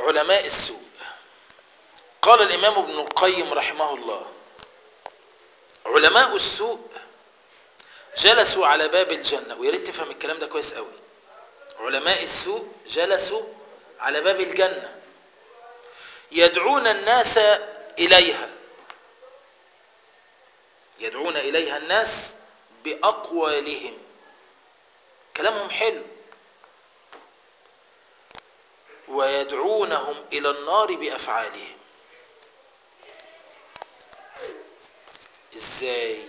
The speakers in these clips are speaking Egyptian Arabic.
علماء السوء قال الإمام ابن القيم رحمه الله علماء السوء جلسوا على باب الجنة ويا ريت تفهم الكلام ده كويس قوي علماء السوء جلسوا على باب الجنة يدعون الناس إليها يدعون إليها الناس بأقوالهم كلامهم حلو ويدعونهم إلى النار بأفعالهم إزاي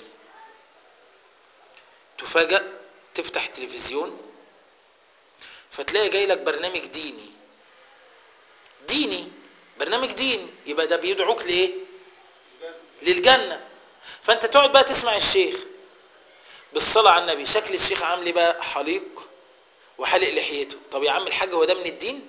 تفاجأ تفتح التلفزيون فتلاقي جاي لك برنامج ديني ديني برنامج ديني يبقى ده بيدعوك لإيه للجنة فأنت تقعد بقى تسمع الشيخ بالصلاة على النبي شكل الشيخ عامل ايه بقى حليق وحلق لحيته طب يا عم الحاج هو ده من الدين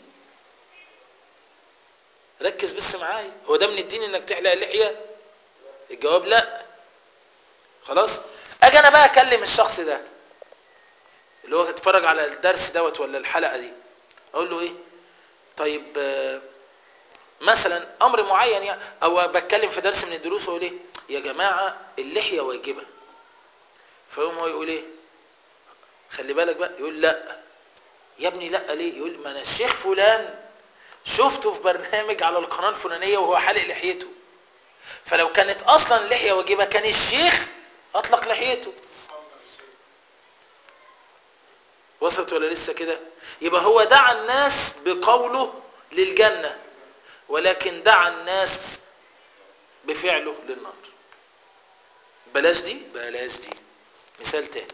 ركز بس معايا هو ده من الدين انك تحلق اللحيه الجواب لا خلاص اجي انا بقى اكلم الشخص ده اللي هو اتفرج على الدرس دوت ولا الحلقه دي اقول له ايه طيب آه، مثلا امر معين يعني او بتكلم في درس من الدروس واقول ايه يا جماعه اللحيه واجبه فيقوم هو يقول ايه خلي بالك بقى يقول لا يا ابني لا ليه يقول ما انا الشيخ فلان شفته في برنامج على القناه الفلانيه وهو حالق لحيته فلو كانت اصلا اللحيه واجبه كان الشيخ اطلق لحيته وصلت ولا لسه كده يبقى هو دعا الناس بقوله للجنه ولكن دعا الناس بفعله للنار بلاش دي بلاش دي مثال تاني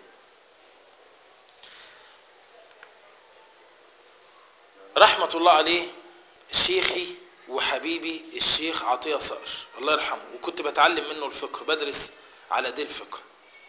رحمة الله عليه شيخي وحبيبي الشيخ عطية صقر الله يرحمه وكنت بتعلم منه الفقه بدرس على دي الفقه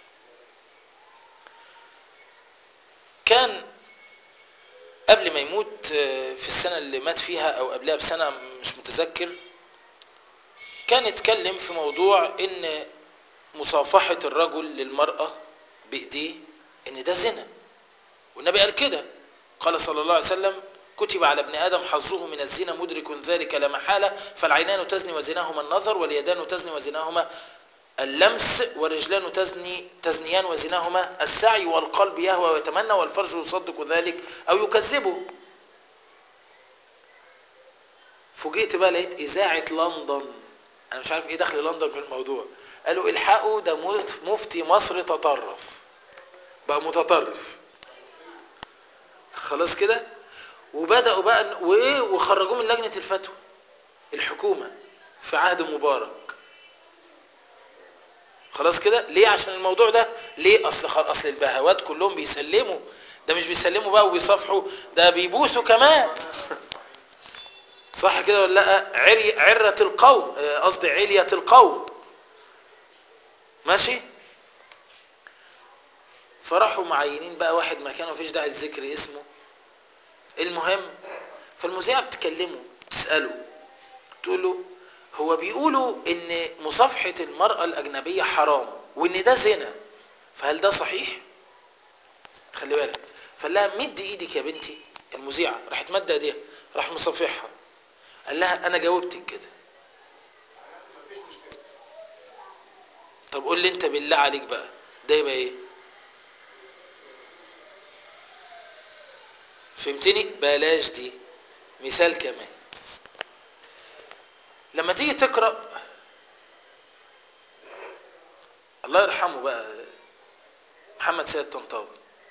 كان قبل ما يموت في السنة اللي مات فيها أو قبلها بسنة مش متذكر كان اتكلم في موضوع ان مصافحة الرجل للمرأة بإيديه ان ده زنا والنبي قال كده قال صلى الله عليه وسلم كتب على ابن آدم حظه من الزنا مدرك ذلك لا محالة فالعينان تزني وزناهما النظر واليدان تزني وزناهما اللمس والرجلان تزني تزنيان وزناهما السعي والقلب يهوى ويتمنى والفرج يصدق ذلك أو يكذبه فوجئت بقى لقيت إذاعة لندن أنا مش عارف إيه دخل لندن في الموضوع قالوا الحقوا ده مفتي مصر تطرف بقى متطرف خلاص كده وبداوا بقى وايه وخرجوه من لجنه الفتوى الحكومه في عهد مبارك خلاص كده ليه عشان الموضوع ده ليه اصل اصل البهوات كلهم بيسلموا ده مش بيسلموا بقى وبيصافحوا ده بيبوسوا كمان صح كده ولا لا عري عره القوم قصدي عليه القوم ماشي فراحوا معينين بقى واحد مكانه مفيش داعي لذكر اسمه المهم فالمذيعة بتكلمه تسأله تقول له هو بيقولوا ان مصافحة المرأة الأجنبية حرام وان ده زنا فهل ده صحيح؟ خلي بالك فقال لها مد ايدك يا بنتي المذيعة راحت مد ايديها راح مصافحها قال لها انا جاوبتك كده طب قول لي انت بالله عليك بقى ده يبقى ايه؟ فهمتني بلاش دي مثال كمان لما تيجي تقرا الله يرحمه بقى محمد سيد طنطاوي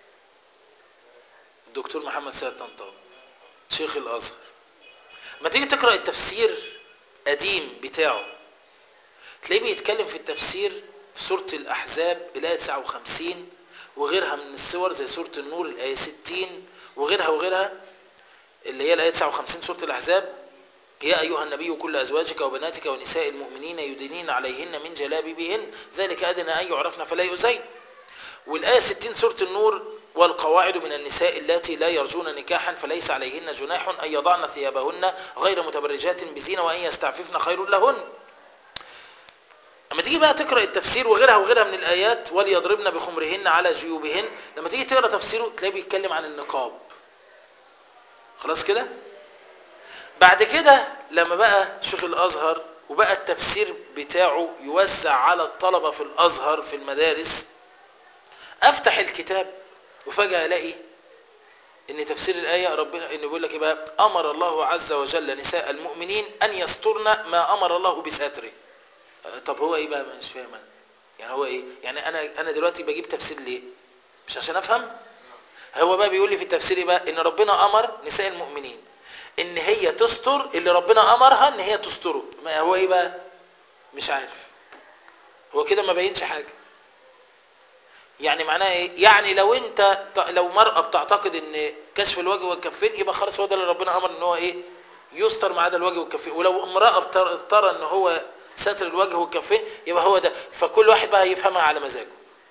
الدكتور محمد سيد طنطاوي شيخ الازهر لما تيجي تقرا التفسير قديم بتاعه تلاقيه بيتكلم في التفسير في سوره الاحزاب الايه 59 وغيرها من السور زي سوره النور الايه 60 وغيرها وغيرها اللي هي الآية 59 سورة الأحزاب يا أيها النبي كل أزواجك وبناتك ونساء المؤمنين يدنين عليهن من جلابيبهن ذلك أدنى أن يعرفن فلا يؤذين والآية 60 سورة النور والقواعد من النساء اللاتي لا يرجون نكاحا فليس عليهن جناح أن يضعن ثيابهن غير متبرجات بزينة وأن يستعففن خير لهن لما تيجي بقى تقرا التفسير وغيرها وغيرها من الايات وليضربن بخمرهن على جيوبهن لما تيجي تقرا تفسيره تلاقيه بيتكلم عن النقاب خلاص كده بعد كده لما بقى شيخ الازهر وبقى التفسير بتاعه يوزع على الطلبة في الازهر في المدارس افتح الكتاب وفجأة الاقي ان تفسير الآية ربنا ان بيقول لك إيه بقى امر الله عز وجل نساء المؤمنين ان يسترن ما امر الله بستره آه، طب هو ايه بقى مش فاهم أنا. يعني هو ايه يعني انا انا دلوقتي بجيب تفسير ليه مش عشان افهم هو بقى بيقول لي في التفسير إيه بقى ان ربنا امر نساء المؤمنين ان هي تستر اللي ربنا امرها ان هي تستره ما هو ايه بقى مش عارف هو كده ما بينش حاجه يعني معناه ايه يعني لو انت لو مرأة بتعتقد ان كشف الوجه والكفين يبقى خلاص هو ده اللي ربنا امر ان هو ايه يستر ما عدا الوجه والكفين ولو امرأة بتر- ترى ان هو ستر الوجه والكفين يبقى هو ده فكل واحد بقى يفهمها على مزاجه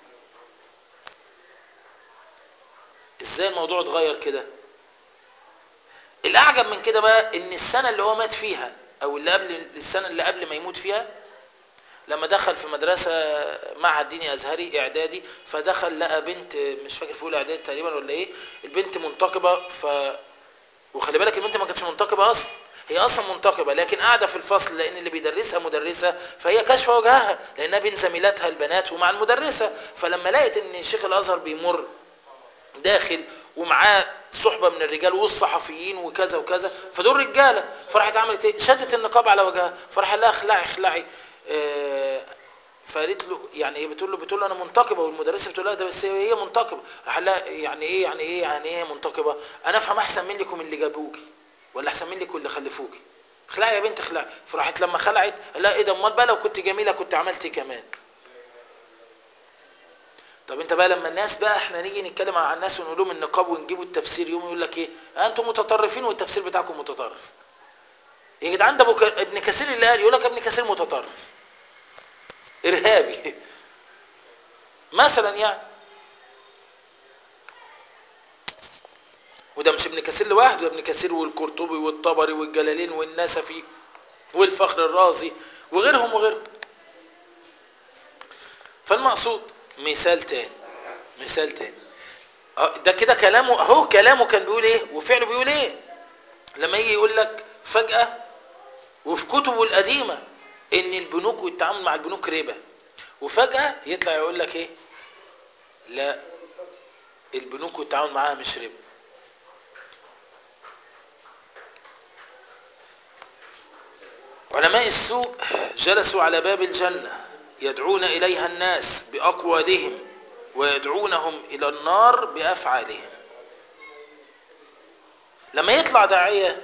ازاي الموضوع اتغير كده الاعجب من كده بقى ان السنة اللي هو مات فيها او اللي قبل السنة اللي قبل ما يموت فيها لما دخل في مدرسة معهد ديني أزهري إعدادي فدخل لقى بنت مش فاكر في أولى إعدادي تقريبا ولا إيه البنت منتقبة ف وخلي بالك البنت ما كانتش منتقبة أصلا هي أصلا منتقبة لكن قاعدة في الفصل لأن اللي بيدرسها مدرسة فهي كاشفة وجهها لأنها بين زميلاتها البنات ومع المدرسة فلما لقيت إن شيخ الأزهر بيمر داخل ومعاه صحبة من الرجال والصحفيين وكذا وكذا فدول رجالة فراحت عملت ايه شدت النقاب على وجهها فراح قال لها اخلعي اخلعي آه، فقالت له يعني ايه بتقول له بتقول له انا منتقبه والمدرسه بتقول لها ده بس هي منتقبه راح قال لها يعني ايه يعني ايه يعني ايه منتقبه انا افهم احسن منكم اللي جابوكي ولا احسن منكم اللي خلفوكي اخلعي يا بنت اخلعي فراحت لما خلعت قال لها ايه ده امال بقى لو كنت جميله كنت عملتي كمان طب انت بقى لما الناس بقى احنا نيجي نتكلم عن الناس ونقول لهم النقاب ونجيبوا التفسير يوم يقول لك ايه اه انتم متطرفين والتفسير بتاعكم متطرف يا جدعان ده أبو ك- ابن كثير اللي قال يقول لك ابن كثير متطرف ارهابي مثلا يعني وده مش ابن كثير لوحده ده ابن كثير والقرطبي والطبري والجلالين والنسفي والفخر الرازي وغيرهم وغيرهم فالمقصود مثال تاني مثال تاني اه ده كده كلامه اهو كلامه كان بيقول ايه وفعله بيقول ايه لما يجي يقول لك فجأة وفي كتبه القديمة ان البنوك والتعامل مع البنوك ربا وفجأة يطلع يقول لك ايه لا البنوك والتعامل معاها مش ربا علماء السوء جلسوا على باب الجنة يدعون إليها الناس بأقوالهم ويدعونهم إلى النار بأفعالهم لما يطلع داعية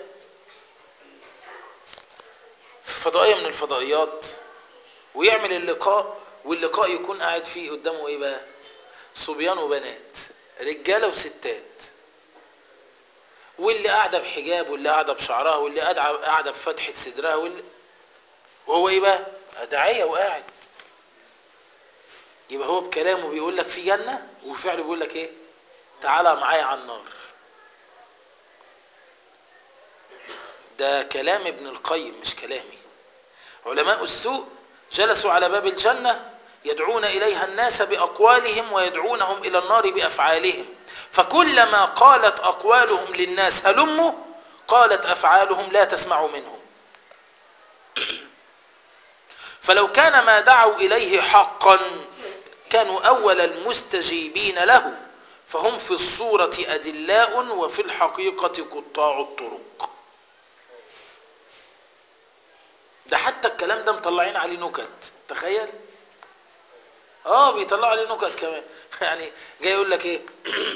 في فضائية من الفضائيات ويعمل اللقاء واللقاء يكون قاعد فيه قدامه ايه بقى صبيان وبنات رجالة وستات واللي قاعدة بحجاب واللي قاعدة بشعرها واللي قاعدة قاعدة بفتحة صدرها واللي وهو ايه بقى داعية وقاعد يبقى هو بكلامه بيقول لك في جنة وفعله بيقول لك ايه تعالى معايا على النار ده كلام ابن القيم مش كلامي علماء السوء جلسوا على باب الجنة يدعون إليها الناس بأقوالهم ويدعونهم إلى النار بأفعالهم فكلما قالت أقوالهم للناس هلموا قالت أفعالهم لا تسمعوا منهم فلو كان ما دعوا إليه حقا كانوا أول المستجيبين له فهم في الصورة أدلاء وفي الحقيقة قطاع الطرق ده حتى الكلام ده مطلعين عليه نكت تخيل اه بيطلعوا عليه نكت كمان يعني جاي يقول لك ايه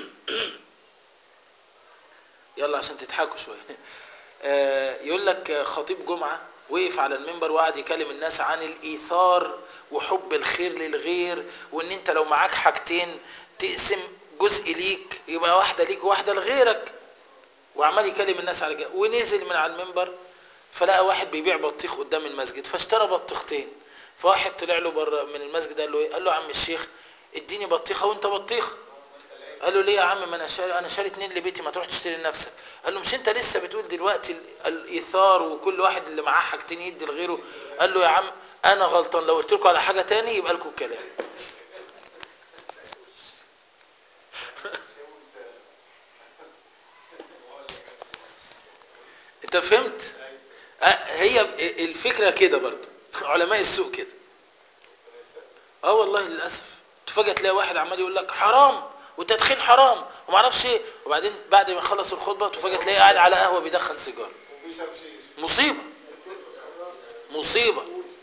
يلا عشان تضحكوا شويه آه يقول لك خطيب جمعه وقف على المنبر وقعد يكلم الناس عن الايثار وحب الخير للغير وان انت لو معاك حاجتين تقسم جزء ليك يبقى واحده ليك وواحده لغيرك وعمال يكلم الناس على كده ونزل من على المنبر فلقى واحد بيبيع بطيخ قدام المسجد فاشترى بطيختين فواحد طلع له بره من المسجد قال له ايه قال له يا عم الشيخ اديني بطيخه وانت بطيخ قال له ليه يا عم ما انا شاري انا شاري اتنين لبيتي ما تروح تشتري لنفسك قال له مش انت لسه بتقول دلوقتي ال- الايثار وكل واحد اللي معاه حاجتين يدي لغيره قال له يا عم انا غلطان لو قلت لكم على حاجه تاني يبقى لكم الكلام انت فهمت آه، هي الفكره كده برضو علماء السوق كده اه والله للاسف تفاجئ تلاقي واحد عمال يقول لك حرام والتدخين حرام وما اعرفش ايه وبعدين بعد ما يخلص الخطبه تفاجئ تلاقيه قاعد على قهوه بيدخن سيجاره وبيشرب شيش مصيبه مصيبه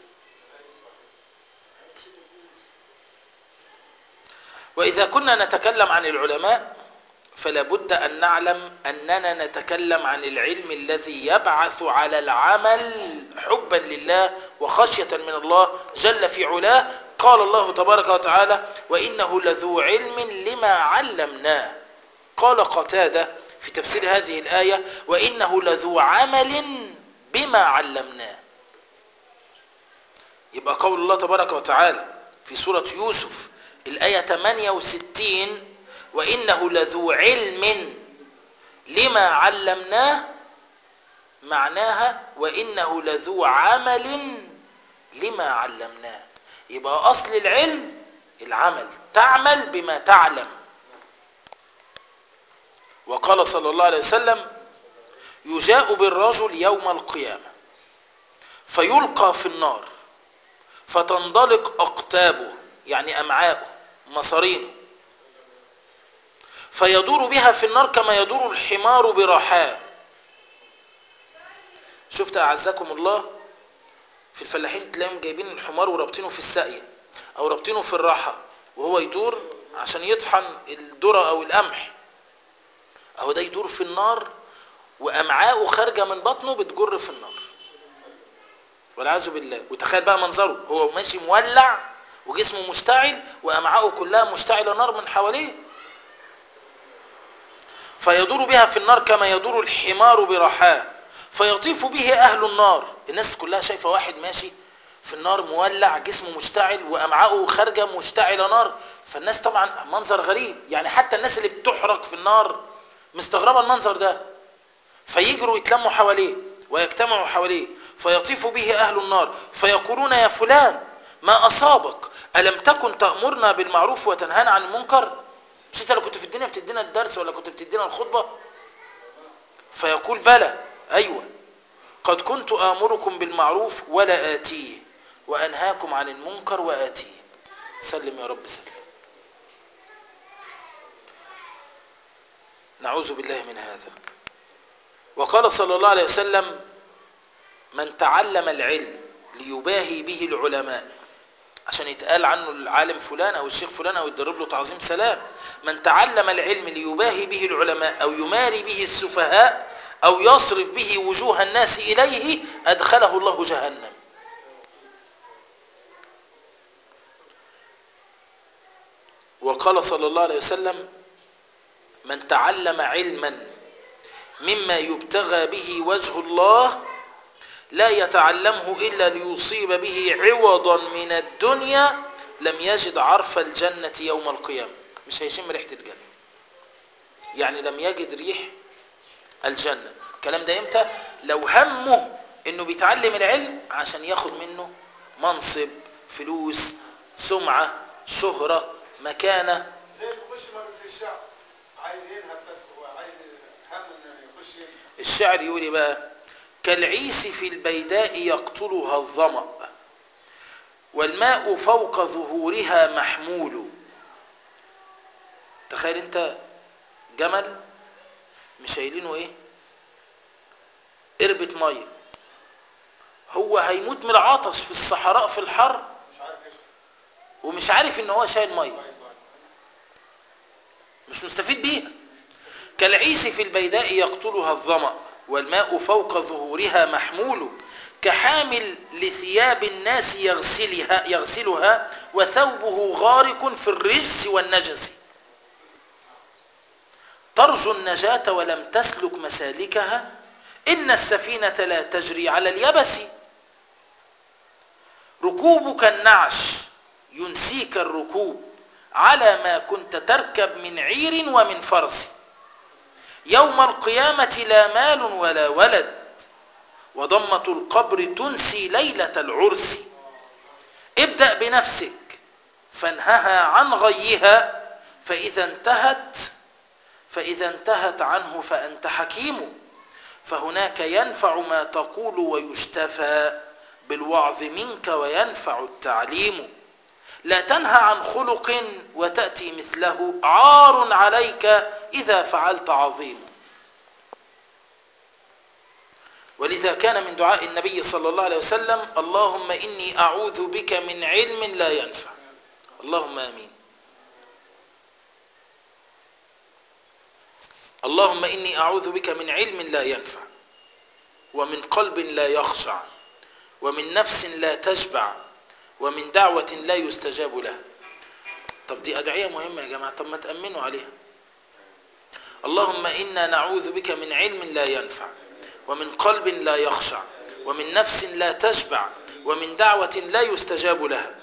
واذا كنا نتكلم عن العلماء فلا بد ان نعلم اننا نتكلم عن العلم الذي يبعث على العمل حبا لله وخشيه من الله جل في علاه قال الله تبارك وتعالى وانه لذو علم لما علمناه قال قتاده في تفسير هذه الايه وانه لذو عمل بما علمناه يبقى قول الله تبارك وتعالى في سوره يوسف الايه 68 وانه لذو علم لما علمناه معناها وانه لذو عمل لما علمناه يبقى اصل العلم العمل تعمل بما تعلم وقال صلى الله عليه وسلم يجاء بالرجل يوم القيامه فيلقى في النار فتنضلق اقتابه يعني امعاؤه مصارينه فيدور بها في النار كما يدور الحمار برحاه شفت اعزكم الله في الفلاحين تلاقيهم جايبين الحمار ورابطينه في الساقيه او رابطينه في الراحه وهو يدور عشان يطحن الذره او القمح اهو ده يدور في النار وامعاؤه خارجه من بطنه بتجر في النار والعياذ بالله وتخيل بقى منظره هو ماشي مولع وجسمه مشتعل وامعاؤه كلها مشتعله نار من حواليه فيدور بها في النار كما يدور الحمار برحاه فيطيف به اهل النار الناس كلها شايفه واحد ماشي في النار مولع جسمه مشتعل وامعاؤه خارجه مشتعله نار فالناس طبعا منظر غريب يعني حتى الناس اللي بتحرق في النار مستغربه المنظر ده فيجروا يتلموا حواليه ويجتمعوا حواليه فيطيف به اهل النار فيقولون يا فلان ما اصابك الم تكن تامرنا بالمعروف وتنهانا عن المنكر مش انت اللي كنت في الدنيا بتدينا الدرس ولا كنت بتدينا الخطبه فيقول بلى ايوه قد كنت امركم بالمعروف ولا اتيه وانهاكم عن المنكر واتيه سلم يا رب سلم نعوذ بالله من هذا وقال صلى الله عليه وسلم من تعلم العلم ليباهي به العلماء عشان يتقال عنه العالم فلان او الشيخ فلان او يتدرب له تعظيم سلام من تعلم العلم ليباهي به العلماء او يماري به السفهاء او يصرف به وجوه الناس اليه ادخله الله جهنم وقال صلى الله عليه وسلم من تعلم علما مما يبتغى به وجه الله لا يتعلمه الا ليصيب به عوضا من الدنيا لم يجد عرف الجنه يوم القيامه مش هيشم ريحه الجنه يعني لم يجد ريح الجنه الكلام ده امتى لو همه انه بيتعلم العلم عشان ياخد منه منصب فلوس سمعه شهره مكانه زي اللي بيخش مجلس الشعب عايز ينهب بس هو عايز هم انه يخش ينهب الشعر يقول إيه بقى كالعيس في البيداء يقتلها الظمأ والماء فوق ظهورها محمول تخيل انت جمل مش شايلينه ايه قربة ميه هو هيموت من العطش في الصحراء في الحر مش عارف يشرب ومش عارف ان هو شايل ميه طيب، طيب. مش مستفيد بيها كالعيس في البيداء يقتلها الظمأ والماء فوق ظهورها محمول كحامل لثياب الناس يغسلها يغسلها وثوبه غارق في الرجس والنجس ترجو النجاة ولم تسلك مسالكها إن السفينة لا تجري على اليبس ركوبك النعش ينسيك الركوب على ما كنت تركب من عير ومن فرس يوم القيامة لا مال ولا ولد وضمة القبر تنسي ليلة العرس ابدأ بنفسك فانهها عن غيها فإذا انتهت فإذا انتهت عنه فأنت حكيم فهناك ينفع ما تقول ويشتفى بالوعظ منك وينفع التعليم لا تنهى عن خلق وتأتي مثله عار عليك إذا فعلت عظيم ولذا كان من دعاء النبي صلى الله عليه وسلم اللهم إني أعوذ بك من علم لا ينفع اللهم آمين اللهم إني أعوذ بك من علم لا ينفع ومن قلب لا يخشع ومن نفس لا تشبع ومن دعوة لا يستجاب لها طب دي أدعية مهمة يا جماعة طب ما تأمنوا عليها اللهم إنا نعوذ بك من علم لا ينفع ومن قلب لا يخشع ومن نفس لا تشبع ومن دعوة لا يستجاب لها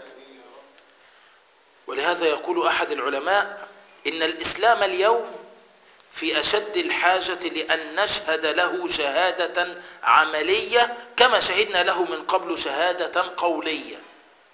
ولهذا يقول أحد العلماء إن الإسلام اليوم في أشد الحاجة لأن نشهد له شهادة عملية كما شهدنا له من قبل شهادة قولية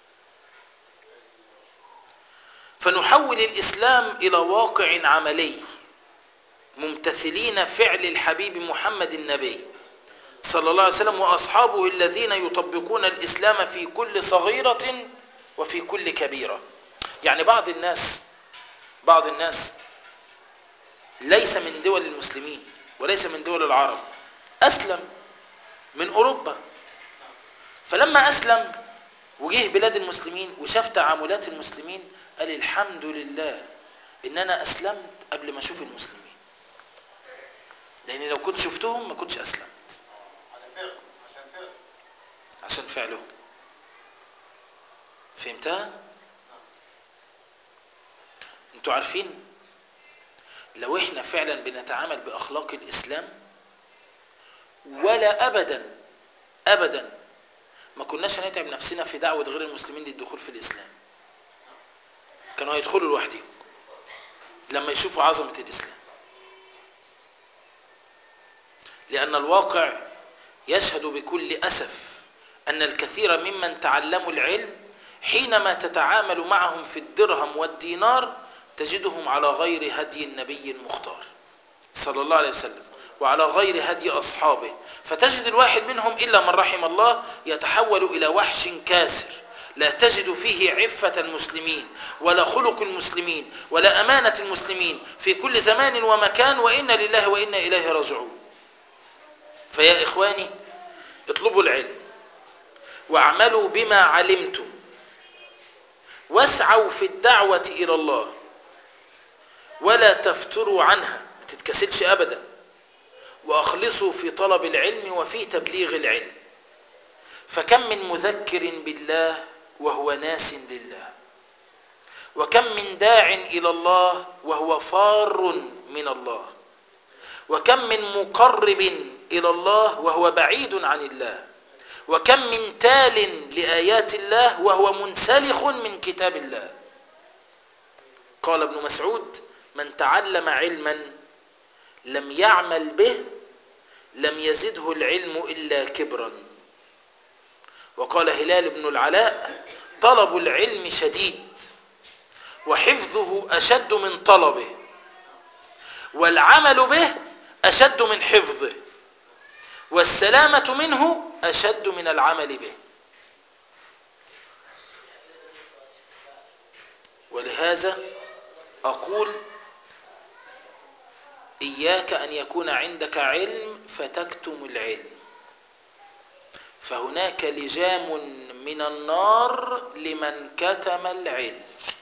فنحول الإسلام إلى واقع عملي ممتثلين فعل الحبيب محمد النبي صلى الله عليه وسلم وأصحابه الذين يطبقون الإسلام في كل صغيرة وفي كل كبيرة يعني بعض الناس بعض الناس ليس من دول المسلمين وليس من دول العرب أسلم من أوروبا فلما أسلم وجه بلاد المسلمين وشاف تعاملات المسلمين قال الحمد لله إن أنا أسلمت قبل ما أشوف المسلمين لأن لو كنت شفتهم ما كنتش أسلمت على فعل عشان فعل عشان فعلهم فهمتها؟ انتوا عارفين لو احنا فعلا بنتعامل بأخلاق الإسلام ولا أبدا أبدا ما كناش هنتعب نفسنا في دعوة غير المسلمين للدخول في الإسلام كانوا هيدخلوا لوحدهم لما يشوفوا عظمة الإسلام لأن الواقع يشهد بكل أسف أن الكثير ممن تعلموا العلم حينما تتعامل معهم في الدرهم والدينار تجدهم على غير هدي النبي المختار صلى الله عليه وسلم وعلى غير هدي أصحابه فتجد الواحد منهم إلا من رحم الله يتحول إلى وحش كاسر لا تجد فيه عفة المسلمين ولا خلق المسلمين ولا أمانة المسلمين في كل زمان ومكان وإنا لله وإنا إليه راجعون فيا إخواني اطلبوا العلم واعملوا بما علمتم واسعوا في الدعوة إلى الله ولا تفتروا عنها ما تتكسلش أبدا وأخلصوا في طلب العلم وفي تبليغ العلم فكم من مذكر بالله وهو ناس لله وكم من داع إلى الله وهو فار من الله وكم من مقرب إلى الله وهو بعيد عن الله وكم من تال لآيات الله وهو منسلخ من كتاب الله قال ابن مسعود من تعلم علما لم يعمل به لم يزده العلم إلا كبرا وقال هلال بن العلاء طلب العلم شديد وحفظه أشد من طلبه والعمل به أشد من حفظه والسلامة منه أشد من العمل به ولهذا أقول إياك أن يكون عندك علم فتكتم العلم فهناك لجام من النار لمن كتم العلم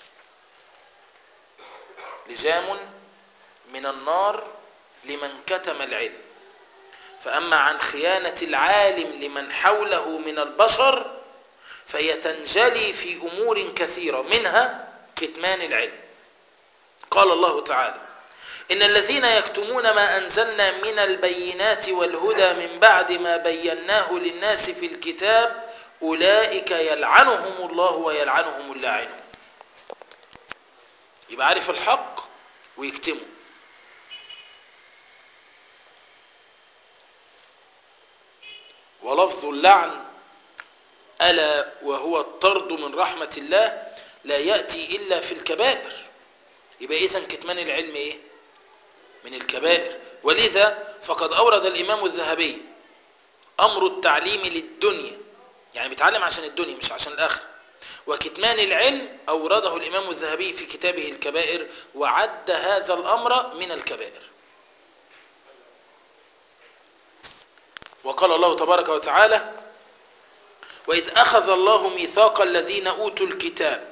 لجام من النار لمن كتم العلم فأما عن خيانة العالم لمن حوله من البشر فهي تنجلي في أمور كثيرة منها كتمان العلم قال الله تعالى إن الذين يكتمون ما أنزلنا من البينات والهدى من بعد ما بيناه للناس في الكتاب أولئك يلعنهم الله ويلعنهم اللاعنون يبقى عارف الحق ويكتمه ولفظ اللعن ألا وهو الطرد من رحمة الله لا يأتي إلا في الكبائر يبقى إذن كتمان العلم إيه من الكبائر ولذا فقد أورد الإمام الذهبي أمر التعليم للدنيا يعني بيتعلم عشان الدنيا مش عشان الآخرة وكتمان العلم أورده الإمام الذهبي في كتابه الكبائر وعد هذا الأمر من الكبائر وقال الله تبارك وتعالى وإذ أخذ الله ميثاق الذين أوتوا الكتاب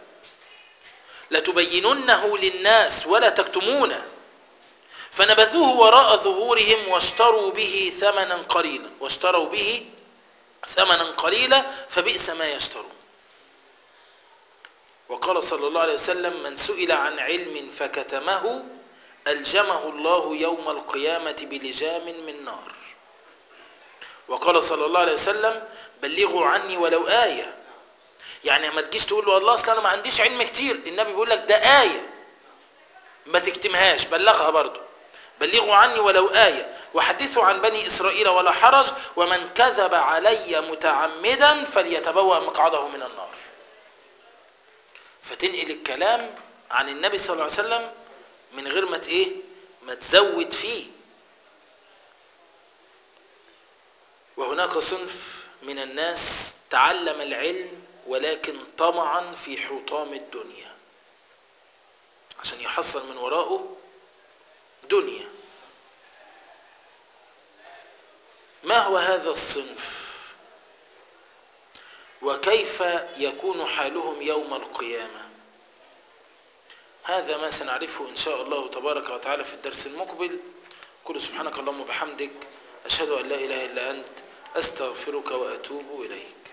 لتبيننه للناس ولا تكتمونه فنبذوه وراء ظهورهم واشتروا به ثمنا قليلا واشتروا به ثمنا قليلا فبئس ما يشترون وقال صلى الله عليه وسلم من سئل عن علم فكتمه ألجمه الله يوم القيامة بلجام من نار وقال صلى الله عليه وسلم بلغوا عني ولو آية يعني ما تجيش تقول له والله اصل انا ما عنديش علم كتير النبي بيقول لك ده آية ما تكتمهاش بلغها برضو بلغوا عني ولو آية وحدثوا عن بني إسرائيل ولا حرج ومن كذب علي متعمدا فليتبوأ مقعده من النار فتنقل الكلام عن النبي صلى الله عليه وسلم من غير ما ايه ما تزود فيه وهناك صنف من الناس تعلم العلم ولكن طمعا في حطام الدنيا عشان يحصل من وراءه دنيا ما هو هذا الصنف وكيف يكون حالهم يوم القيامة هذا ما سنعرفه إن شاء الله تبارك وتعالى في الدرس المقبل كل سبحانك اللهم وبحمدك أشهد أن لا إله إلا أنت أستغفرك وأتوب إليك